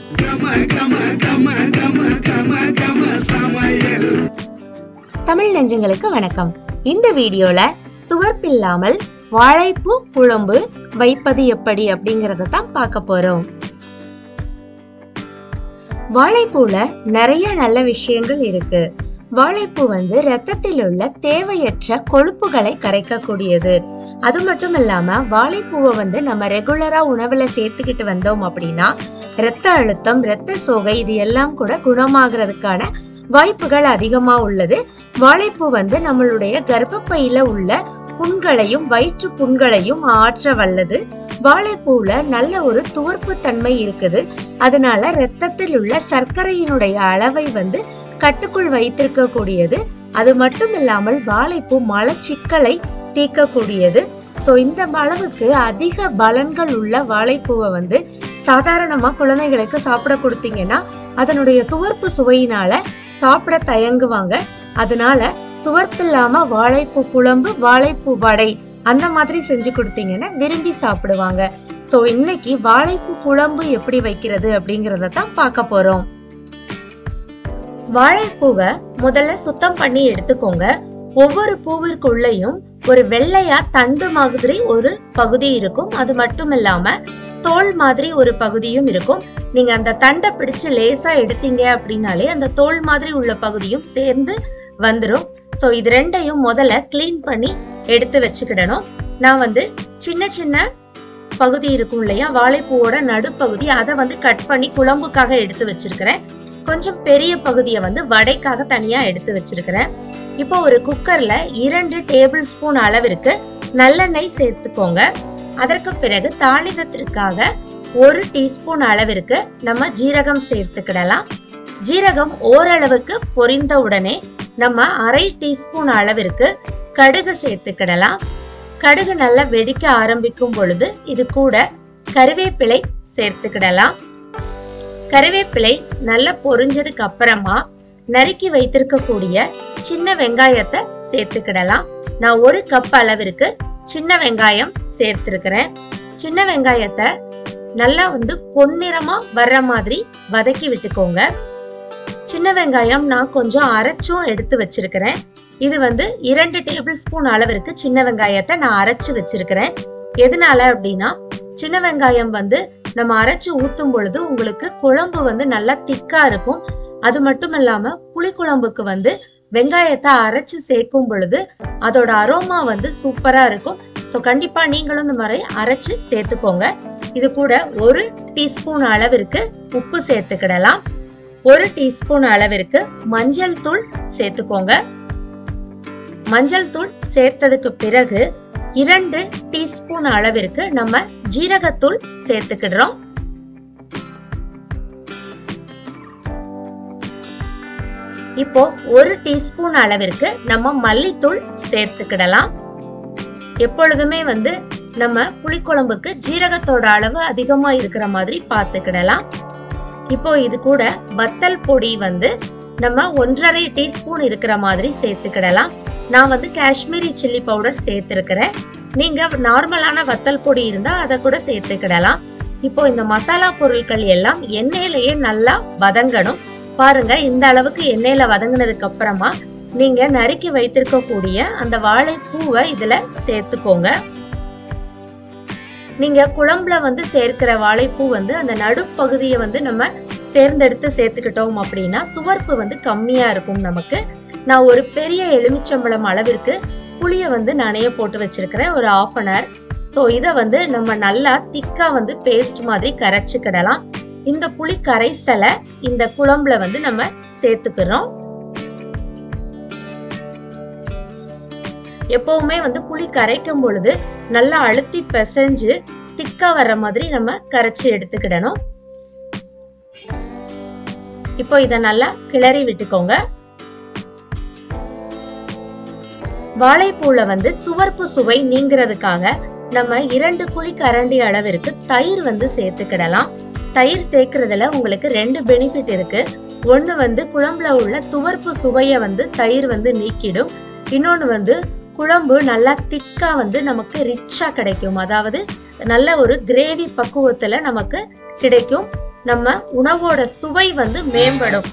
தமிழ் நெஞ்சங்களுக்கு வணக்கம் இந்த வீடியோல துவர்ப்பில்லாமல் வாழைப்பூ குழம்பு வைப்பது எப்படி அப்படிங்கறத தான் பார்க்க போறோம் வாழைப்பூல நிறைய நல்ல விஷயங்கள் இருக்கு வாழைப்பூ வந்து ரத்தத்தில் உள்ள தேவையற்ற கொழுப்புகளை கரைக்கக்கூடியது அது மட்டும் இல்லாம வாழைப்பூவை வந்து நம்ம ரெகுலரா உணவுல சேர்த்துக்கிட்டு வந்தோம் அப்படின்னா இரத்த அழுத்தம் இரத்த சோகை இது எல்லாம் கூட குணமாகிறதுக்கான வாய்ப்புகள் அதிகமா உள்ளது வாழைப்பூ வந்து நம்மளுடைய கர்ப்பப்பையில உள்ள புண்களையும் வயிற்று புண்களையும் ஆற்ற வல்லது வாழைப்பூல நல்ல ஒரு துவர்ப்பு தன்மை இருக்குது அதனால ரத்தத்தில் உள்ள சர்க்கரையினுடைய அளவை வந்து கட்டுக்குள் வைத்திருக்க கூடியது அது மட்டும் இல்லாமல் வாழைப்பூ மலச்சிக்கலை தீர்க்கக்கூடியது ஸோ இந்த அளவுக்கு அதிக பலன்கள் உள்ள வாழைப்பூவை வந்து சாதாரணமா குழந்தைகளுக்கு சாப்பிட கொடுத்தீங்கன்னா அதனுடைய துவர்ப்பு சுவையினால சாப்பிட தயங்குவாங்க அதனால துவர்ப்பில்லாம வாழைப்பூ குழம்பு வாழைப்பூ வடை அந்த மாதிரி செஞ்சு கொடுத்தீங்கன்னா விரும்பி சாப்பிடுவாங்க ஸோ இன்னைக்கு வாழைப்பூ குழம்பு எப்படி வைக்கிறது அப்படிங்கறத தான் பார்க்க போறோம் வாழைப்பூவை முதல்ல சுத்தம் பண்ணி எடுத்துக்கோங்க ஒவ்வொரு பூவிற்குள்ளேயும் ஒரு வெள்ளையா தண்டு மாதிரி ஒரு பகுதி இருக்கும் அது மட்டும் இல்லாம தோல் மாதிரி ஒரு பகுதியும் இருக்கும் நீங்க அந்த தண்டை பிடிச்சு லேசா எடுத்தீங்க அப்படின்னாலே அந்த தோல் மாதிரி உள்ள பகுதியும் சேர்ந்து வந்துடும் ஸோ இது ரெண்டையும் முதல்ல க்ளீன் பண்ணி எடுத்து வச்சுக்கிடணும் நான் வந்து சின்ன சின்ன பகுதி இருக்கும் இல்லையா வாழைப்பூவோட நடுப்பகுதி அதை வந்து கட் பண்ணி குழம்புக்காக எடுத்து வச்சிருக்கிறேன் கொஞ்சம் பெரிய பகுதியை வந்து வடைக்காக தனியா எடுத்து வச்சிருக்கிறேன் இப்போ ஒரு குக்கர்ல இரண்டு டேபிள் ஸ்பூன் அளவிற்கு நல்லெண்ணெய் சேர்த்துக்கோங்க அதற்கு பிறகு தாளிதத்திற்காக ஒரு டீஸ்பூன் அளவிற்கு நம்ம ஜீரகம் சேர்த்துக்கிடலாம் ஜீரகம் ஓரளவுக்கு பொரிந்த உடனே நம்ம அரை டீஸ்பூன் அளவிற்கு கடுகு சேர்த்துக்கிடலாம் கடுகு நல்லா வெடிக்க ஆரம்பிக்கும் பொழுது இது கூட கருவேப்பிலை சேர்த்துக்கிடலாம் கருவேப்பிலை நல்லா பொரிஞ்சதுக்கு அப்புறமா நறுக்கி வைத்திருக்கக்கூடிய சின்ன வெங்காயத்தை சேர்த்துக்கிடலாம் நான் ஒரு கப் அளவிற்கு சின்ன வெங்காயம் சேர்த்திருக்கிறேன் சின்ன வெங்காயத்தை நல்லா வந்து பொன்னிறமா வர்ற மாதிரி வதக்கி விட்டுக்கோங்க சின்ன வெங்காயம் நான் கொஞ்சம் அரைச்சும் எடுத்து வச்சிருக்கிறேன் இது வந்து இரண்டு டேபிள் ஸ்பூன் அளவிற்கு சின்ன வெங்காயத்தை நான் அரைச்சு வச்சிருக்கிறேன் எதனால அப்படின்னா சின்ன வெங்காயம் வந்து நம்ம அரைச்சு ஊத்தும் பொழுது உங்களுக்கு குழம்பு வந்து நல்லா திக்கா இருக்கும் அது மட்டும் இல்லாம புளிக்குழம்புக்கு வந்து வெங்காயத்தை அரைச்சு சேர்க்கும் பொழுது அதோட அரோமா வந்து சூப்பரா இருக்கும் ஸோ கண்டிப்பா நீங்களும் இந்த மாதிரி அரைச்சு சேர்த்துக்கோங்க இது கூட ஒரு டீஸ்பூன் அளவிற்கு உப்பு சேர்த்துக்கிடலாம் ஒரு டீஸ்பூன் அளவிற்கு மஞ்சள் தூள் சேர்த்துக்கோங்க மஞ்சள் தூள் சேர்த்ததுக்கு பிறகு இரண்டு டீஸ்பூன் அளவிற்கு நம்ம ஜீரகத்தூள் சேர்த்துக்கிடுறோம் இப்போ ஒரு டீஸ்பூன் அளவிற்கு நம்ம மல்லித்தூள் சேர்த்துக்கிடலாம் எப்பொழுதுமே வந்து நம்ம புளிக்குழம்புக்கு ஜீரகத்தோட அளவு அதிகமா இருக்கிற மாதிரி பார்த்துக்கிடலாம் இப்போ இது கூட வத்தல் பொடி வந்து நம்ம ஒன்றரை டீஸ்பூன் இருக்கிற மாதிரி சேர்த்துக்கிடலாம் நான் வந்து காஷ்மீரி சில்லி பவுடர் சேர்த்துருக்கிறேன் நீங்க நார்மலான வத்தல் பொடி இருந்தா அதை கூட சேர்த்துக்கிடலாம் இப்போ இந்த மசாலா பொருட்கள் எல்லாம் எண்ணெயிலேயே நல்லா வதங்கணும் பாருங்க இந்த அளவுக்கு எண்ணெயில வதங்கினதுக்கு அப்புறமா நீங்க நறுக்கி வைத்திருக்கக்கூடிய அந்த வாழைப்பூவை இதுல சேர்த்துக்கோங்க நீங்க குழம்புல வந்து சேர்க்கிற வாழைப்பூ வந்து அந்த நடுப்பகுதியை வந்து நம்ம தேர்ந்தெடுத்து சேர்த்துக்கிட்டோம் அப்படின்னா துவர்ப்பு வந்து கம்மியா இருக்கும் நமக்கு நான் ஒரு பெரிய எலுமிச்சம்பழம் அளவிற்கு புளியை வந்து நனைய போட்டு வச்சிருக்கிறேன் ஒரு ஆஃப் அன் ஹவர் ஸோ இதை வந்து நம்ம நல்லா திக்கா வந்து பேஸ்ட் மாதிரி கரைச்சிக்கிடலாம் இந்த புளி கரைசலை இந்த குழம்புல வந்து நம்ம சேர்த்துக்கிறோம் எப்பவுமே வந்து புளி கரைக்கும் பொழுது நல்லா அழுத்தி பிசைஞ்சு திக்கா வர்ற மாதிரி நம்ம கரைச்சி எடுத்துக்கிடணும் இப்போ இத நல்லா கிளறி விட்டுக்கோங்க வாழைப்பூல வந்து துவர்ப்பு சுவை நீங்கிறதுக்காக நம்ம இரண்டு குழி கரண்டி அளவிற்கு தயிர் வந்து சேர்த்துக்கிடலாம் தயிர் சேர்க்கறதுல உங்களுக்கு ரெண்டு பெனிஃபிட் இருக்கு ஒன்னு வந்து குழம்புல உள்ள துவர்ப்பு சுவையை வந்து தயிர் வந்து நீக்கிடும் இன்னொன்னு வந்து குழம்பு நல்லா திக்கா வந்து நமக்கு ரிச்சா கிடைக்கும் அதாவது நல்ல ஒரு கிரேவி பக்குவத்துல நமக்கு கிடைக்கும் நம்ம உணவோட சுவை வந்து மேம்படும்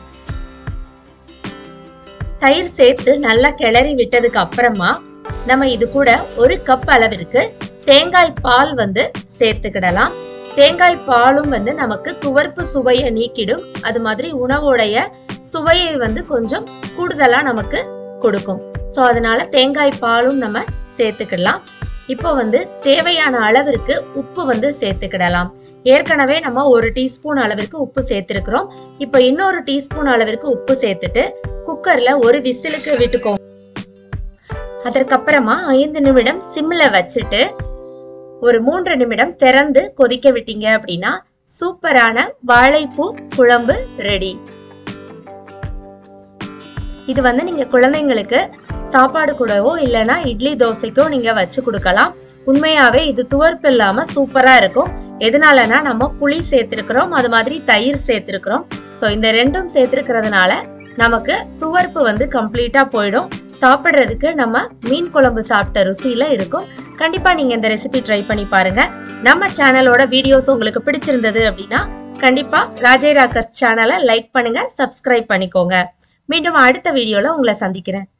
தயிர் சேர்த்து நல்லா கிளறி விட்டதுக்கு அப்புறமா நம்ம இது கூட ஒரு கப் அளவிற்கு தேங்காய் பால் வந்து சேர்த்துக்கிடலாம் தேங்காய் பாலும் வந்து நமக்கு துவர்ப்பு சுவையை நீக்கிடும் அது மாதிரி உணவோடைய சுவையை வந்து கொஞ்சம் கூடுதலா நமக்கு கொடுக்கும் ஸோ அதனால தேங்காய் பாலும் நம்ம சேர்த்துக்கிடலாம் இப்போ வந்து தேவையான அளவிற்கு உப்பு வந்து சேர்த்துக்கிடலாம் ஏற்கனவே நம்ம ஒரு டீஸ்பூன் அளவிற்கு உப்பு சேர்த்திருக்கிறோம் இப்போ இன்னொரு டீஸ்பூன் அளவிற்கு உப்பு சேர்த்துட்டு குக்கர்ல ஒரு விசிலுக்கு விட்டுக்கோங்க அதற்கப்புறமா ஐந்து நிமிடம் சிம்ல வச்சுட்டு ஒரு மூன்று நிமிடம் திறந்து கொதிக்க விட்டீங்க அப்படின்னா சூப்பரான வாழைப்பூ குழம்பு ரெடி இது வந்து நீங்க குழந்தைங்களுக்கு சாப்பாடு கூடவோ இல்லைன்னா இட்லி தோசைக்கோ நீங்க வச்சு கொடுக்கலாம் உண்மையாவே இது துவர்ப்பு இல்லாம சூப்பரா இருக்கும் எதனாலனா நம்ம புளி சேர்த்திருக்கிறோம் அது மாதிரி தயிர் சேர்த்திருக்கிறோம் ஸோ இந்த ரெண்டும் சேர்த்திருக்கிறதுனால நமக்கு துவர்ப்பு வந்து கம்ப்ளீட்டா போயிடும் சாப்பிட்றதுக்கு நம்ம மீன் குழம்பு சாப்பிட்ட ருசியில இருக்கும் கண்டிப்பா நீங்க இந்த ரெசிபி ட்ரை பண்ணி பாருங்க நம்ம சேனலோட வீடியோஸ் உங்களுக்கு பிடிச்சிருந்தது அப்படின்னா கண்டிப்பா ராஜே ராக்கர்ஸ் சேனலை லைக் பண்ணுங்க சப்ஸ்கிரைப் பண்ணிக்கோங்க மீண்டும் அடுத்த வீடியோல உங்களை சந்திக்கிறேன்